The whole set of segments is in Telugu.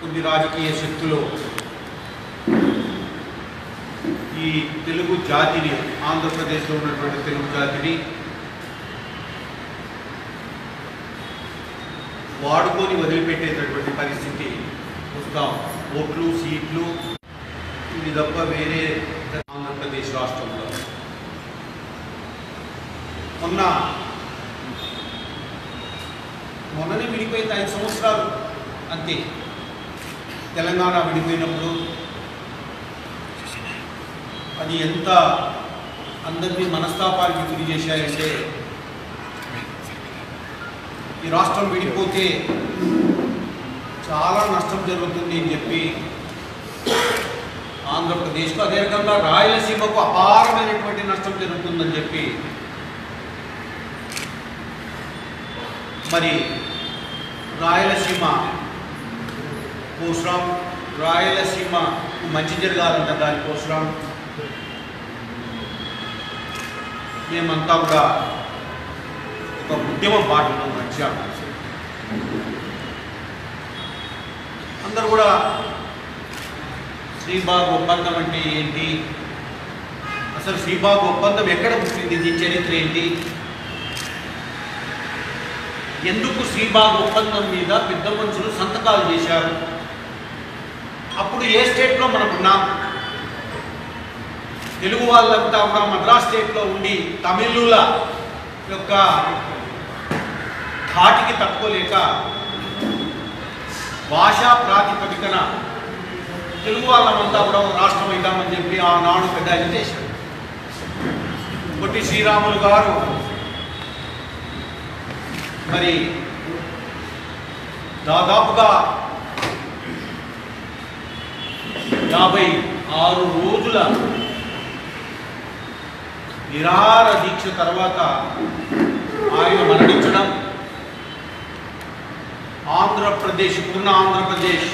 కొన్ని రాజకీయ శక్తులు ఈ తెలుగు జాతిని ఆంధ్రప్రదేశ్లో ఉన్నటువంటి తెలుగు జాతిని వాడుకొని వదిలిపెట్టేటటువంటి పరిస్థితి వస్తాం ఓట్లు సీట్లు ఇది తప్ప వేరే ఆంధ్రప్రదేశ్ రాష్ట్రంలో మొన్న మొన్ననే విడిపోయింది ఐదు సంవత్సరాలు అంతే తెలంగాణ విడిపోయినప్పుడు అది ఎంత అందరినీ మనస్తాపానికి గురి చేశాయంటే ఈ రాష్ట్రం విడిపోతే చాలా నష్టం జరుగుతుంది అని చెప్పి ఆంధ్రప్రదేశ్కు అదే రకంగా రాయలసీమకు అపారమైనటువంటి నష్టం జరుగుతుందని చెప్పి మరి రాయలసీమ కోసం రాయలసీమ మంచి జరగాలంట దానికోసం మేమంతా కూడా ఒక ఉద్యమ బాటలో నడిచాము అందరూ కూడా శ్రీబాగ్ ఒప్పందం అంటే ఏంటి అసలు శ్రీబాగ్ ఒప్పందం ఎక్కడ పుట్టింది దీని చరిత్ర ఏంటి ఎందుకు శ్రీబాగ్ ఒప్పందం మీద పెద్ద మనుషులు సంతకాలు చేశారు అప్పుడు ఏ స్టేట్లో మనం ఉన్నాం తెలుగు వాళ్ళంతా కూడా మద్రాస్ స్టేట్లో ఉండి తమిళుల యొక్క ధాటికి తట్టుకోలేక భాషా ప్రాతిపదికన తెలుగు వాళ్ళమంతా కూడా ఒక రాష్ట్రం అవుతామని చెప్పి ఆనాడు పెద్ద ఆయన చేశారు పొట్టి శ్రీరాములు గారు మరి దాదాపుగా యాభై ఆరు రోజుల నిరార దీక్ష తర్వాత ఆయన మరణించడం ఆంధ్రప్రదేశ్ పూర్ణ ఆంధ్రప్రదేశ్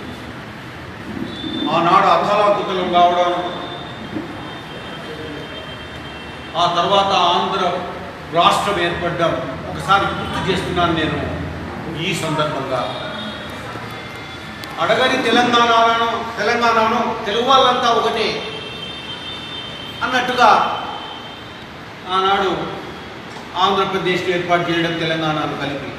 ఆనాడు అథలాకుతలం కావడం ఆ తర్వాత ఆంధ్ర రాష్ట్రం ఏర్పడడం ఒకసారి గుర్తు చేస్తున్నాను నేను ఈ సందర్భంగా అడగని తెలంగాణను తెలంగాణను తెలుగు వాళ్ళంతా ఒకటే అన్నట్టుగా ఆనాడు ఆంధ్రప్రదేశ్లో ఏర్పాటు చేయడం తెలంగాణను కలిపి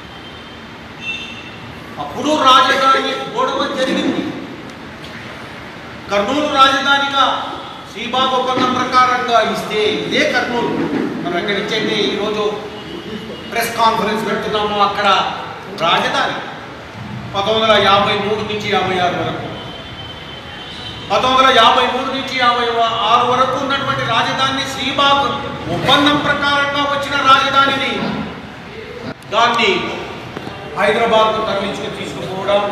అప్పుడు రాజధాని గొడవ జరిగింది కర్నూలు రాజధానిగా శ్రీబాబు ఒప్పందం ప్రకారంగా ఇస్తే ఇదే కర్నూలు మనం ఎక్కడి నుంచి అయితే ఈరోజు ప్రెస్ కాన్ఫరెన్స్ పెడుతున్నాము అక్కడ రాజధాని పంతొమ్మిది వందల యాభై మూడు నుంచి యాభై ఆరు వరకు పంతొమ్మిది వందల యాభై మూడు నుంచి యాభై ఆరు వరకు ఉన్నటువంటి రాజధానిని శ్రీబాబు ఒప్పందం ప్రకారంగా వచ్చిన రాజధానిని దాన్ని హైదరాబాద్కు తరలించుకొని తీసుకుపోవడం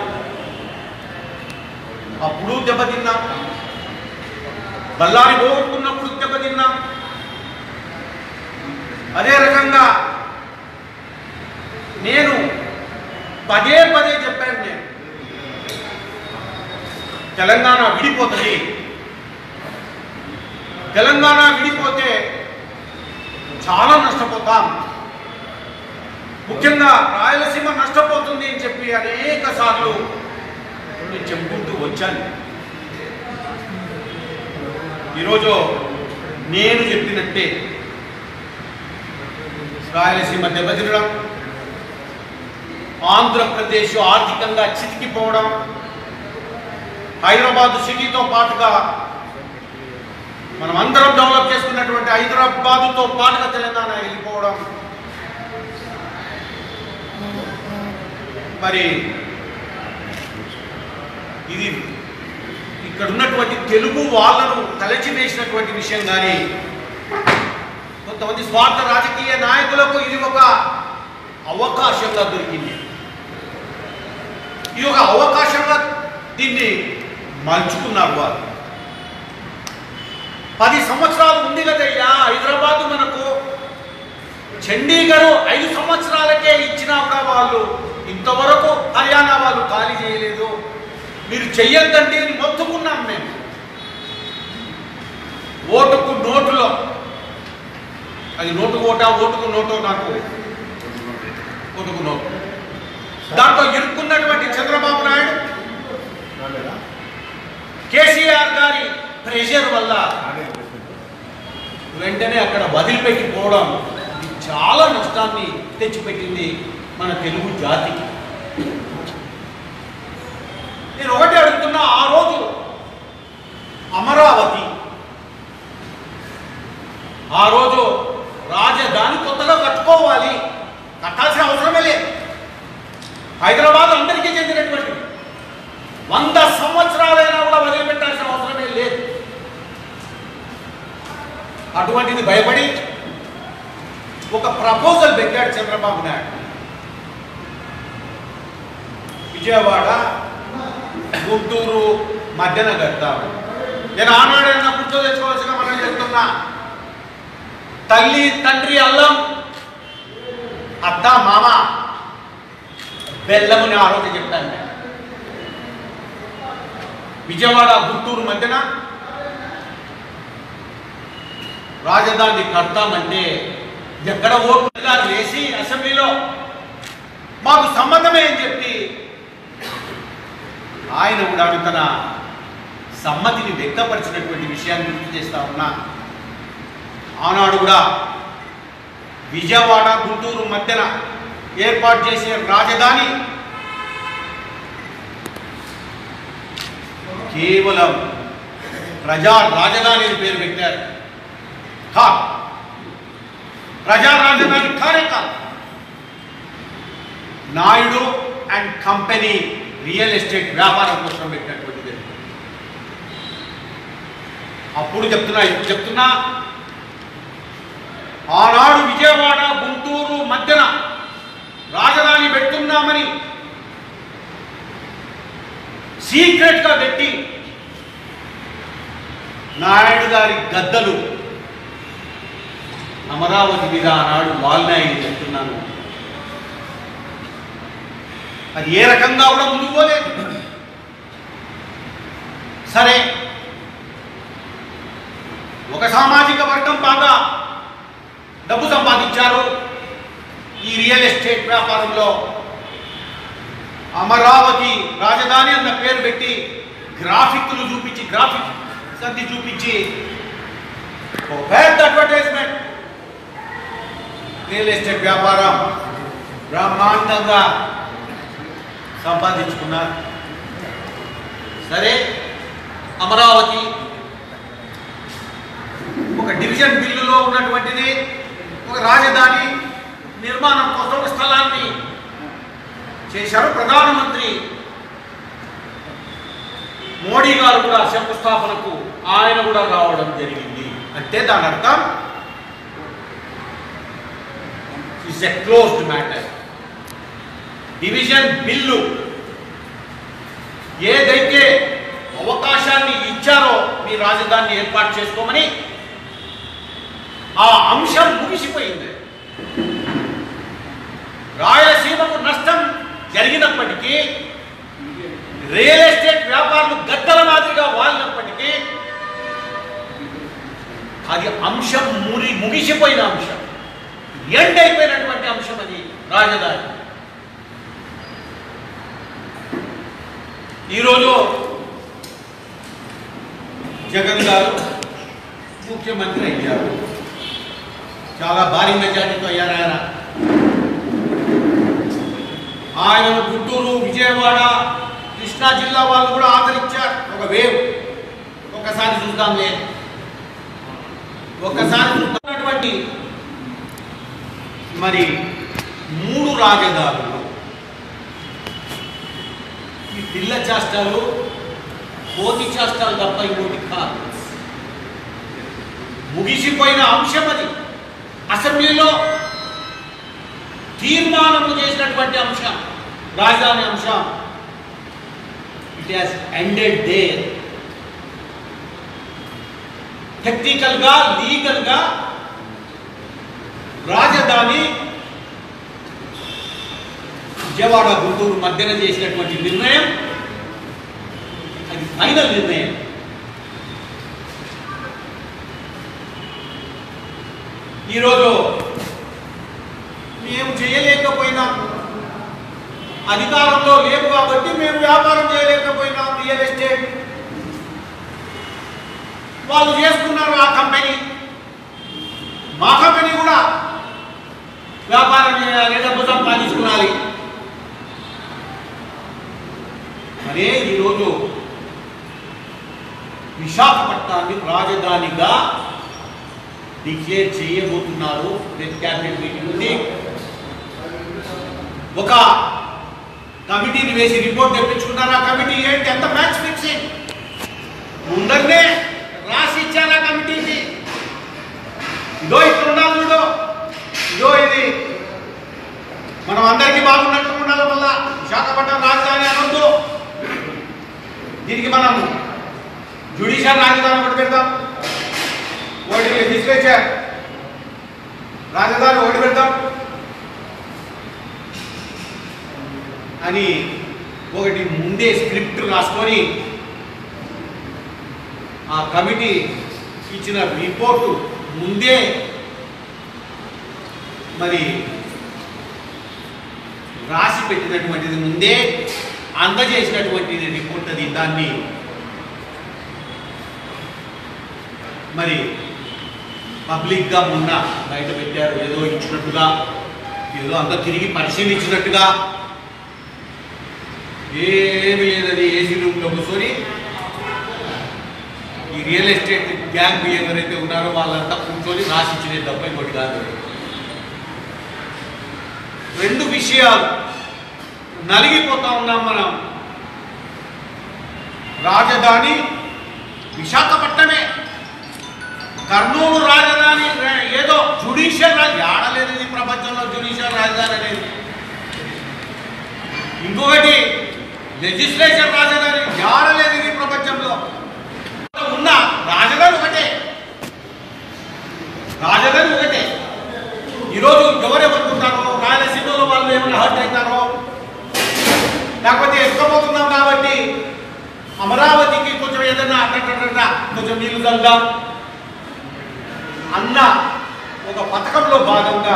అప్పుడు దెబ్బతిన్నాం బళ్ళారి పోగొట్టుకున్నప్పుడు దెబ్బతిన్నాం అదే రకంగా నేను పదే పదే చెప్పాను నేను తెలంగాణ విడిపోతుంది తెలంగాణ విడిపోతే చాలా నష్టపోతాం ముఖ్యంగా రాయలసీమ నష్టపోతుంది అని చెప్పి అనేక సార్లు నేను చెప్పుకుంటూ వచ్చాను ఈరోజు నేను చెప్పినట్టే రాయలసీమ దెబ్బతినడం ఆంధ్రప్రదేశ్ ఆర్థికంగా చితికిపోవడం హైదరాబాద్ సిటీతో పాటుగా మనం అందరం డెవలప్ చేసుకున్నటువంటి హైదరాబాదుతో పాటుగా తెలంగాణ వెళ్ళిపోవడం మరి ఇది ఇక్కడ ఉన్నటువంటి తెలుగు వాళ్ళను తలచివేసినటువంటి విషయం కానీ కొంతమంది స్వార్థ రాజకీయ నాయకులకు ఇది ఒక అవకాశంగా దొరికింది ఇది ఒక అవకాశంగా దీన్ని మలుచుకున్నారు వారు పది సంవత్సరాలు ఉంది కదయ్యా హైదరాబాద్ మనకు చండీగఢ్ ఐదు సంవత్సరాలకే ఇచ్చినా కూడా వాళ్ళు ఇంతవరకు హర్యానా వాళ్ళు ఖాళీ చేయలేదు మీరు చెయ్యొద్దండి అని మొత్తుకున్నాం మేము ఓటుకు నోటులో అది నోటు ఓటా ఓటుకు నోటో నాకు ఓటుకు నోటు దాంట్లో ఇరుక్కున్నటువంటి చంద్రబాబు నాయుడు కేసీఆర్ గారి ప్రెషర్ వల్ల వెంటనే అక్కడ వదిలిపెట్టిపోవడం ఇది చాలా నష్టాన్ని తెచ్చిపెట్టింది మన తెలుగు జాతికి నేను ఒకటి అడుగుతున్నా ఆ రోజు అమరావతి ఆ రోజు రాజధాని కొత్తగా కట్టుకోవాలి కట్టాల్సిన అవసరమే లేదు హైదరాబాద్ అందరికీ చెందినటువంటి వంద సంవత్సరాలైనా కూడా వదిలిపెట్టాల్సిన అవసరమే లేదు అటువంటిది భయపడి ఒక ప్రపోజల్ పెట్టాడు చంద్రబాబు నాయుడు విజయవాడ గుంటూరు మధ్యన కడతారు నేను ఆనాడైనా గుర్తు తెచ్చుకోవాల్సిన మనం చెప్తున్నా తల్లి తండ్రి అల్లం అత్త మామ బెల్లముని ఆ రోజు చెప్పాను నేను విజయవాడ గుంటూరు మధ్యన రాజధాని కడతామంటే ఎక్కడ ఓట్లు వేసి అసెంబ్లీలో మాకు సమ్మతమే అని చెప్పి ఆయన కూడా తన సమ్మతిని వ్యక్తపరిచినటువంటి విషయాన్ని గుర్తు చేస్తా ఉన్నా ఆనాడు కూడా విజయవాడ గుంటూరు మధ్యన ఏర్పాటు చేసే రాజధాని కేవలం ప్రజా రాజధాని అని పేరు పెట్టారు కా ప్రజా రాజధాని కానే కాదు Naidu and company real estate వ్యాపారం కోసం పెట్టినటువంటిది అప్పుడు చెప్తున్నా ఇప్పుడు చెప్తున్నా ఆనాడు విజయవాడ గుంటూరు మధ్యన రాజధాని పెడుతున్నామని సీక్రెట్ గా పెట్టి నాయుడు గారి గద్దలు అమరావతి మీద ఆనాడు వాల్నాయుడు చెప్తున్నాను అది ఏ రకంగా కూడా ముందుకు పోలేదు సరే ఒక సామాజిక వర్గం బాగా డబ్బు సంపాదించారు ఈ రియల్ ఎస్టేట్ వ్యాపారంలో అమరావతి రాజధాని అన్న పేరు పెట్టి గ్రాఫిక్లు చూపించి గ్రాఫిక్ సంతి చూపించి ఓ పెద్ద అడ్వర్టైజ్మెంట్ రియల్ ఎస్టేట్ వ్యాపారం బ్రహ్మాండంగా సంపాదించుకున్నారు సరే అమరావతి ఒక డివిజన్ బిల్లులో ఉన్నటువంటిది ఒక రాజధాని నిర్మాణం కోసం ఒక స్థలాన్ని చేశారు ప్రధానమంత్రి మోడీ గారు కూడా శంకుస్థాపనకు ఆయన కూడా రావడం జరిగింది అంటే దాని అర్థం is a closed matter division bill ఏదైతే అవకాశాన్ని ఇచ్చారో మీ రాజధానిని ఏర్పాటు చేసుకోమని ఆ అంశం ముగిసిపోయింది రాయలసీమకు నష్టం జరిగినప్పటికీ రియల్ ఎస్టేట్ వ్యాపారులు గద్దల మాదిరిగా వాలినప్పటికీ అది అంశం మురి ముగిసిపోయిన అంశం ఎండ్ అయిపోయినటువంటి అంశం అది రాజధాని ఈరోజు జగన్ గారు ముఖ్యమంత్రి అయ్యారు చాలా భారీ మెజార్టీతో అయ్యారు ఆయన ఆయనను గుంటూరు విజయవాడ కృష్ణా జిల్లా వాళ్ళు కూడా ఆదరించారు ఒక వేవ్ ఒకసారి చూద్దాంలే ఒకసారి చూస్తున్నటువంటి మరి మూడు రాజధానులు ఈ పిల్ల చేష్టాలు కోతి చేష్టాలు తప్ప ఇంకోటి కాదు ముగిసిపోయిన అంశం అది అసెంబ్లీలో తీర్మానము చేసినటువంటి అంశం రాజధాని అంశం it has ended there technical గా లీగల్ గా రాజధాని విజయవాడ గుంటూరు మధ్యన చేసినటువంటి నిర్ణయం అది ఫైనల్ నిర్ణయం ఈరోజు మేము చేయలేకపోయినాం అధికారంలో లేవు కాబట్టి మేము వ్యాపారం చేయలేకపోయినాం రియల్ ఎస్టేట్ వాళ్ళు చేసుకున్నారు ఆ కంపెనీ మా కంపెనీ కూడా వ్యాపారం చేయాలి డబ్బు సంపాదించుకోవాలి మరే ఈరోజు విశాఖపట్నాన్ని రాజధానిగా డిక్లేర్ చేయబోతున్నారు రెడ్ క్యాబినెట్ మీటింగ్ ఉంది ఒక కమిటీని వేసి రిపోర్ట్ తెప్పించుకున్నారు ఆ కమిటీ ఏంటి ఎంత మ్యాచ్ ఫిక్సింగ్ ముందరనే రాసి ఇచ్చారు ఆ కమిటీకి ఇదో ఇక్కడ ఉండాలి చూడు ఇదో ఇది మనం అందరికీ బాగున్నట్టు ఉండాలి వల్ల విశాఖపట్నం రాజధాని అనొద్దు దీనికి మనం జ్యుడిషియల్ రాజధాని ఒకటి పెడతాం ఒకటి లెజిస్లేచర్ రాజధాని ఒకటి పెడతాం అని ఒకటి ముందే స్క్రిప్ట్ రాసుకొని ఆ కమిటీ ఇచ్చిన రిపోర్టు ముందే మరి రాసి పెట్టినటువంటిది ముందే అందజేసినటువంటిది రిపోర్ట్ అది దాన్ని మరి పబ్లిక్గా మొన్న బయట పెట్టారు ఏదో ఇచ్చినట్టుగా ఏదో అంతా తిరిగి పరిశీలించినట్టుగా ఏమి లేదని ఏసీ రూమ్లో కూర్చొని ఈ రియల్ ఎస్టేట్ గ్యాంగ్ ఎవరైతే ఉన్నారో వాళ్ళంతా కూర్చొని రాసిచ్చినది తప్ప ఇంకోటి కాదు రెండు విషయాలు నలిగిపోతా ఉన్నాం మనం రాజధాని విశాఖపట్నమే కర్నూలు రాజధాని రే- ఏదో జుడిషియల్ రాజ ఆడలేదు ఈ ప్రపంచంలో జుడిషియల్ రాజధాని అనేది ఇంకొకటి లెజిస్లేచర్ రాజధాని ఆడలేదు ఈ ప్రపంచంలో ఉన్న రాజధాని ఒకటే రాజధాని ఒకటే ఈరోజు ఎవరెవరుకుంటారో రాయలసీమలో వాళ్ళు ఏమైనా హర్ట్ అవుతారో లేకపోతే ఎక్కబోతున్నాం కాబట్టి అమరావతికి కొంచెం ఏదైనా అట్ట కొంచెం నీళ్లు చల్దాం అన్న ఒక పథకంలో భాగంగా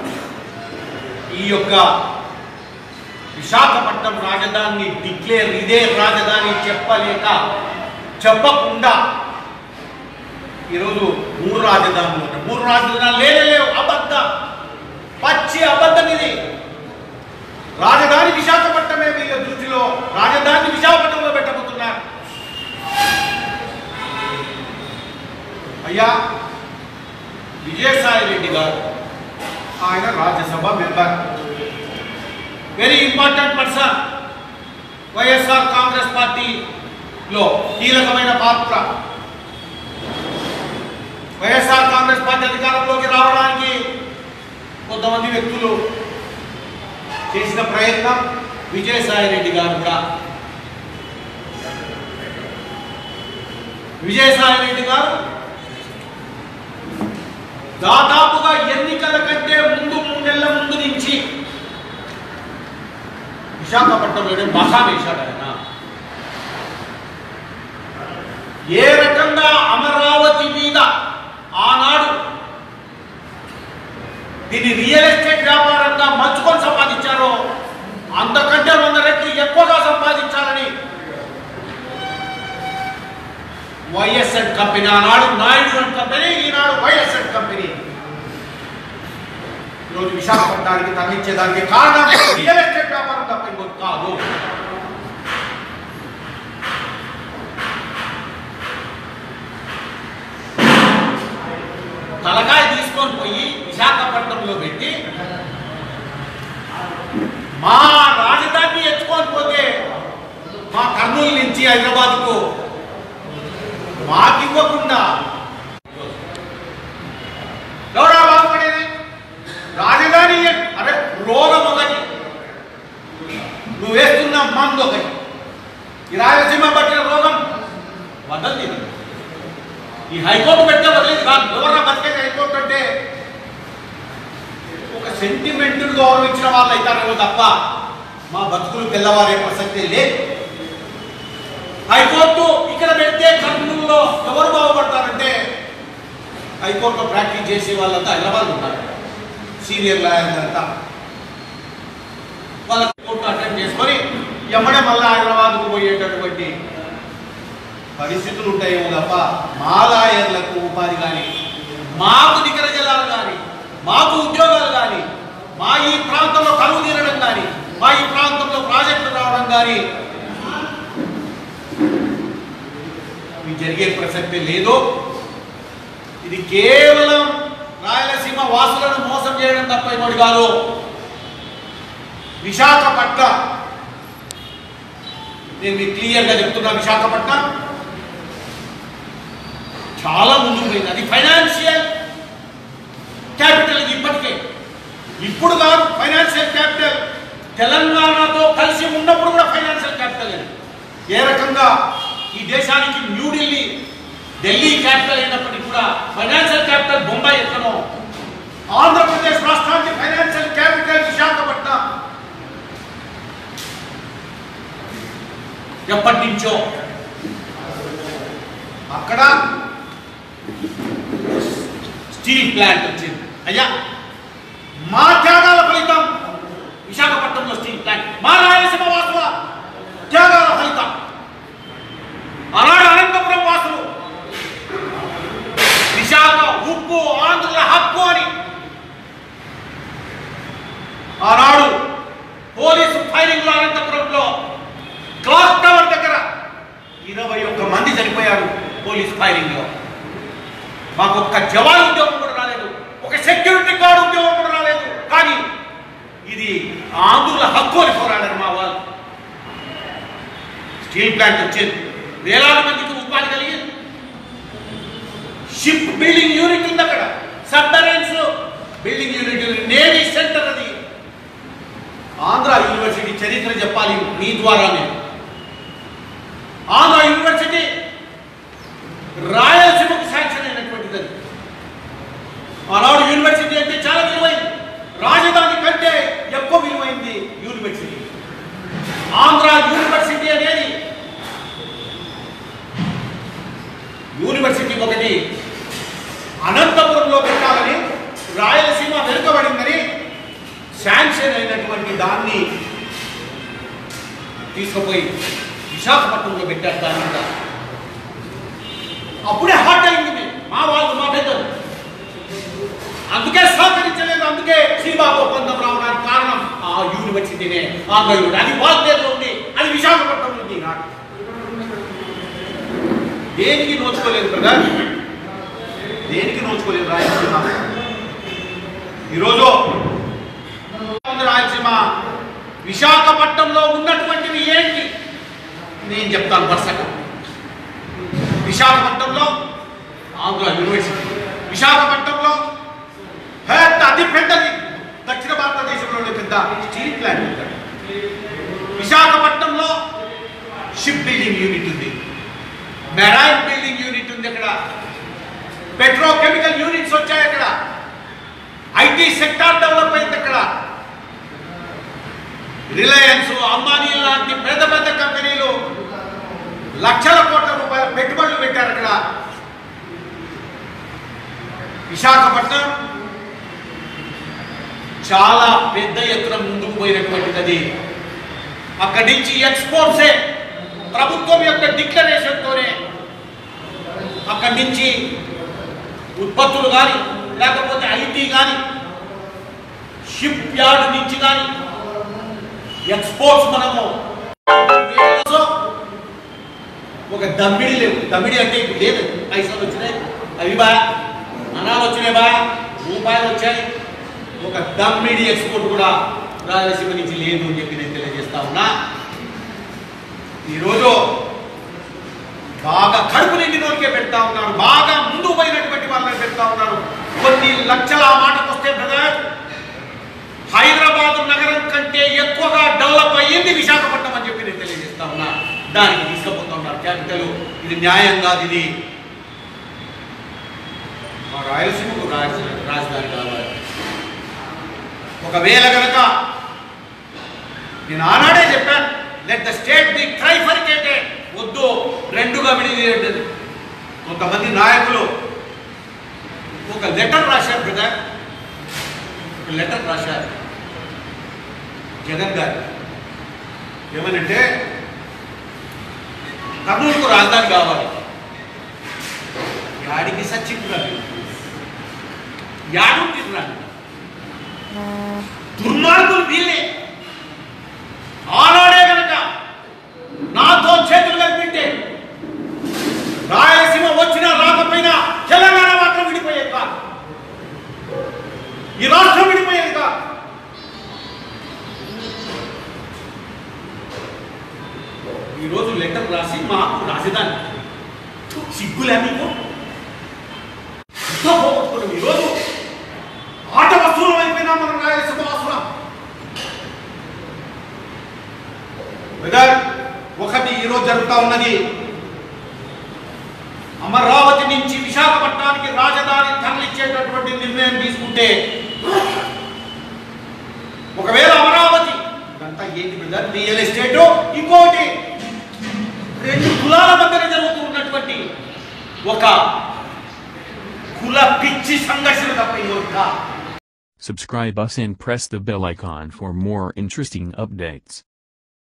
ఈ యొక్క విశాఖపట్నం రాజధానిని డిక్లేర్ ఇదే రాజధాని చెప్పలేక చెప్పకుండా ఈరోజు మూడు రాజధానులు ఉన్నాయి మూడు రాజధానులు లేనే లేవు అబద్ధం పచ్చి అబద్ధం ఇది రాజధాని విశాఖపట్నమే వీళ్ళ దృష్టిలో రాజధాని విశాఖపట్నంలో పెట్టబోతున్నారు అయ్యా విజయసాయి రెడ్డి గారు ఆయన Rajya Sabha member very important person YSR Congress పార్టీలో కీలకమైన పాత్ర వైఎస్ఆర్ కాంగ్రెస్ పార్టీ అధికారంలోకి రావడానికి కొంతమంది వ్యక్తులు చేసిన ప్రయత్నం విజయసాయి రెడ్డి గారు కూడా విజయసాయి రెడ్డి గారు దాదాపుగా ఎన్నికల కంటే ముందు మూడేళ్ల ముందు నుంచి విశాఖపట్నంలోనే మహా వేశాడు ఆయన ఏ రకంగా అమరావతి మీద ఆనాడు దీన్ని రియల్ ఎస్టేట్ వ్యాపారంగా మలుచుకొని సంపాదించారో అంతకంటే వంద రెట్లు ఎక్కువగా సంపాదించాలని వైఎస్ఎన్ కంపెనీ ఆనాడు నాయుడు అండ్ కంపెనీ ఈనాడు వైఎస్ఎన్ కంపెనీ ఈరోజు విశాఖపట్నానికి తరలించేదానికి కారణం రియల్ ఎస్టేట్ వ్యాపారం తప్ప ఇంకోటి కాదు తలకాయ తీసుకొని పోయి విశాఖపట్నంలో పెట్టి మా రాజధాని ఎత్తుకొని పోతే మా కర్నూలు నుంచి హైదరాబాద్కు మాకివ్వకుండా ఎవరా బాగుపడేది రాజధాని ఏ- అరే రోగం ఒకటి నువ్వు వేస్తున్న మందు ఒకటి ఈ రాయలసీమ పట్టిన రోగం వదలది ఈ హైకోర్టు పెట్టే వదిలేదు కాదు ఎవరా బతికేది హైకోర్టు అంటే ఒక సెంటిమెంట్ గౌరవించిన వాళ్ళు అవుతారేమో తప్ప మా బతుకులు తెల్లవారే ప్రసక్తే లేదు హైకోర్టు ఇక్కడ పెడితే కర్నూలులో ఎవరు బాగుపడతారంటే హైకోర్టులో ప్రాక్టీస్ చేసే వాళ్ళంతా హైదరాబాద్ ఉన్నారు సీనియర్ లాయర్లు అంతా వాళ్ళ కోర్టు అటెండ్ ఎమ్మడే మళ్ళీ హైదరాబాద్కు పోయేటటువంటి పరిస్థితులు ఉంటాయేమో తప్ప మా లాయర్లకు ఉపాధి కానీ మాకు నికర జలాలు కానీ మాకు ఉద్యోగాలు కానీ మా ఈ ప్రాంతంలో కరువు తీరడం కానీ మా ఈ ప్రాంతంలో ప్రాజెక్టులు రావడం కానీ ఇవి జరిగే ప్రసక్తే లేదు ఇది కేవలం రాయలసీమ వాసులను మోసం చేయడం తప్ప ఇంకోటి కాదు విశాఖపట్నం నేను మీకు క్లియర్గా చెప్తున్నా విశాఖపట్నం చాలా ముందుకు పోయింది అది ఫైనాన్షియల్ క్యాపిటల్ ఇది ఇప్పటికే ఇప్పుడు కాదు ఫైనాన్షియల్ క్యాపిటల్ తెలంగాణతో కలిసి ఉన్నప్పుడు కూడా ఫైనాన్షియల్ క్యాపిటల్ అది ఏ రకంగా ఈ దేశానికి న్యూఢిల్లీ ఢిల్లీ క్యాపిటల్ అయినప్పటికీ కూడా ఫైనాన్షియల్ క్యాపిటల్ బొంబాయి ఎక్కనో ఆంధ్రప్రదేశ్ రాష్ట్రానికి ఫైనాన్షియల్ క్యాపిటల్ విశాఖపట్నం ఎప్పటి నుంచో అక్కడ స్టీల్ ప్లాంట్ వచ్చింది అయ్యా మా త్యాగాల ఫలితం విశాఖపట్నంలో స్టీల్ ప్లాంట్ మా రాయలసీమ వాసుల త్యాగాల ఫలితం ఆనాడు అనంతపురం వాసులు విశాఖ ఉప్పు ఆంధ్రుల హక్కు అని ఆనాడు పోలీసు ఫైరింగ్ లో అనంతపురంలో క్లాక్ టవర్ దగ్గర ఇరవై ఒక్క మంది చనిపోయారు పోలీస్ ఫైరింగ్ లో మాకు ఒక్క జవాన్ ఉద్యోగం కూడా రాలేదు ఒక సెక్యూరిటీ గార్డ్ ఉద్యోగం కూడా రాలేదు కానీ ఇది ఆంధ్రుల హక్కు అని పోరాడారు మా వాళ్ళు స్టీల్ ప్లాంట్ వచ్చింది వేలాది మందికి ఉపాధి కలిగింది షిప్ బిల్డింగ్ యూనిట్ ఉంది అక్కడ submarines building unit navy centre అది ఆంధ్ర యూనివర్సిటీ చరిత్ర చెప్పాలి మీ ద్వారానే ఆంధ్ర యూనివర్సిటీ రాయలసీమకు శాంక్షన్ అయినటువంటిది అది. ఆనాడు యూనివర్సిటీ అంటే చాలా విలువైంది రాజధాని కంటే ఎక్కువ విలువైంది యూనివర్సిటీ ఆంధ్ర యూనివర్సిటీ అనేది యూనివర్సిటీ ఒకటి అనంతపురంలో పెట్టాలని రాయలసీమ వెనుకబడిందని శాంక్షన్ అయినటువంటి దాన్ని తీసుకుపోయి విశాఖపట్నంలో పెట్టారు దాని మీద అప్పుడే హాట్ అయింది మేము. మా వాళ్ళు మా పెద్దలు అందుకే సహకరించలేదు అందుకే శ్రీబాబు ఒప్పందం రావడానికి కారణం ఆ యూనివర్సిటీనే ఆంధ్ర యూనివర్సిటీ అది వాల్తేరులో ఉంది అది విశాఖపట్నంలో ఉంది ఈనాడు దేనికి నోచుకోలేదు బ్రదర్ దేనికి నోచుకోలేదు రాయలసీమ ఈరోజు ఉంది రాయలసీమ విశాఖపట్నంలో ఉన్నటువంటివి ఏంటి నేను చెప్తాను వరుసగా విశాఖపట్నంలో ఆంధ్ర యూనివర్సిటీ విశాఖపట్నంలో పెద్ద అతి పెద్దది దక్షిణ భారతదేశంలోనే పెద్ద స్టీల్ ప్లాంట్ ఉంది విశాఖపట్నంలో షిప్ బిల్డింగ్ యూనిట్ ఉంది మెరైన్ బిల్డింగ్ యూనిట్ ఉంది అక్కడ పెట్రోకెమికల్ యూనిట్స్ వచ్చాయి అక్కడ ఐటీ సెక్టార్ డెవలప్ అయింది అక్కడ రిలయన్స్ అంబానీ లాంటి పెద్ద పెద్ద కంపెనీలు లక్షల కోట్ల రూపాయల పెట్టుబడులు పెట్టారు అక్కడ విశాఖపట్నం చాలా పెద్ద ఎత్తున ముందుకు పోయినటువంటిది అది అక్కడి నుంచి ఎక్స్పోర్ట్సే ప్రభుత్వం యొక్క డిక్లరేషన్తోనే అక్కడి నుంచి ఉత్పత్తులు కానీ లేకపోతే ఐటీ కానీ షిప్ యార్డ్ నుంచి కానీ ఎక్స్పోర్ట్స్ మనము ఒక దమ్మిడి లేవు దమ్మిడి అంటే ఇప్పుడు లేదు పైసలు వచ్చినాయి అవి బా అనాలు వచ్చినాయి బా రూపాయలు వచ్చాయి ఒక దమ్మిడి ఎక్స్పోర్ట్ కూడా రాయలసీమ నుంచి లేదు అని చెప్పి నేను తెలియజేస్తా ఉన్నా ఈరోజు బాగా కడుపు నిండిన వాళ్ళకే పెడతా ఉన్నారు బాగా ముందు పోయినటువంటి వాళ్ళని పెడతా ఉన్నారు కొన్ని లక్షల ఆ మాటకు వస్తే బ్రదర్ హైదరాబాద్ నగరం కంటే ఎక్కువగా డెవలప్ అయ్యింది విశాఖపట్నం అని చెప్పి నేను తెలియజేస్తా ఉన్నా దానికి తీసుకుపోతా ఉన్నారు క్యాపిటల్ ఇది న్యాయం కాదు ఇది మా రాయలసీమకు రాజ- రాజధాని కావాలి ఒకవేళ కనుక నేను ఆనాడే చెప్పాను let the state be trifurcated వద్దు రెండుగా విడిది కొంతమంది నాయకులు ఒక లెటర్ రాశారు బ్రదర్ ఒక లెటర్ రాశారు జగన్ గారు ఏమనంటే కర్నూలుకు రాజధాని కావాలి యాడికి సచ్చింది యాడు తిన్నాడు దుర్మార్గులు వీళ్ళే ఆనాడే కనుక నాతో చేతులు కలిపింటే రాయలసీమ వచ్చినా రాకపోయినా తెలంగాణ మాత్రం విడిపోయేది కాదు ఈ రాష్ట్రం విడిపోయేది కాదు ఈరోజు లెటర్ రాసి మాకు రాజధాని సిగ్గులే మీకు ఎంతో పోగొట్టుకున్నాం ఈరోజు ఆట వస్తువులు అయిపోయినా మనం రాయలసీమ వాసులం బ్రదర్ ఒకటి ఈరోజు జరుగుతా ఉన్నది అమరావతి నుంచి విశాఖపట్నానికి రాజధాని తరలిచ్చేటటువంటి నిర్ణయం తీసుకుంటే ఒకవేళ అమరావతి ఇదంతా ఏంటి బ్రదర్ రియల్ ఎస్టేట్ ఇంకోటి రెండు కులాల మధ్య జరుగుతున్నటువంటి ఒక కుల పిచ్చి సంఘర్షణ తప్ప ఇంకోటి కాదు. Subscribe us and press the bell icon for more interesting updates.